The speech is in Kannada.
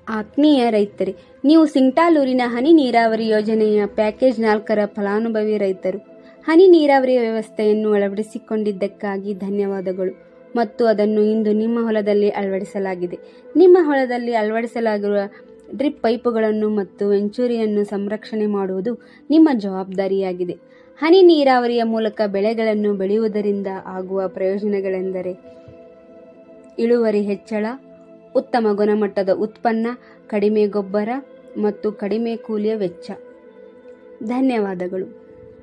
ಆತ್ಮೀಯ ರೈತರೇ ನೀವು ಸಿಂಗ್ಟಾಲೂರಿನ ಹನಿ ನೀರಾವರಿ ಯೋಜನೆಯ ಪ್ಯಾಕೇಜ್ ನಾಲ್ಕರ ಫಲಾನುಭವಿ ರೈತರು ಹನಿ ನೀರಾವರಿ ವ್ಯವಸ್ಥೆಯನ್ನು ಅಳವಡಿಸಿಕೊಂಡಿದ್ದಕ್ಕಾಗಿ ಧನ್ಯವಾದಗಳು ಮತ್ತು ಅದನ್ನು ಇಂದು ನಿಮ್ಮ ಹೊಲದಲ್ಲಿ ಅಳವಡಿಸಲಾಗಿದೆ ನಿಮ್ಮ ಹೊಲದಲ್ಲಿ ಅಳವಡಿಸಲಾಗಿರುವ ಡ್ರಿಪ್ ಪೈಪುಗಳನ್ನು ಮತ್ತು ವೆಂಚೂರಿಯನ್ನು ಸಂರಕ್ಷಣೆ ಮಾಡುವುದು ನಿಮ್ಮ ಜವಾಬ್ದಾರಿಯಾಗಿದೆ ಹನಿ ನೀರಾವರಿಯ ಮೂಲಕ ಬೆಳೆಗಳನ್ನು ಬೆಳೆಯುವುದರಿಂದ ಆಗುವ ಪ್ರಯೋಜನಗಳೆಂದರೆ ಇಳುವರಿ ಹೆಚ್ಚಳ ಉತ್ತಮ ಗುಣಮಟ್ಟದ ಉತ್ಪನ್ನ ಕಡಿಮೆ ಗೊಬ್ಬರ ಮತ್ತು ಕಡಿಮೆ ಕೂಲಿಯ ವೆಚ್ಚ ಧನ್ಯವಾದಗಳು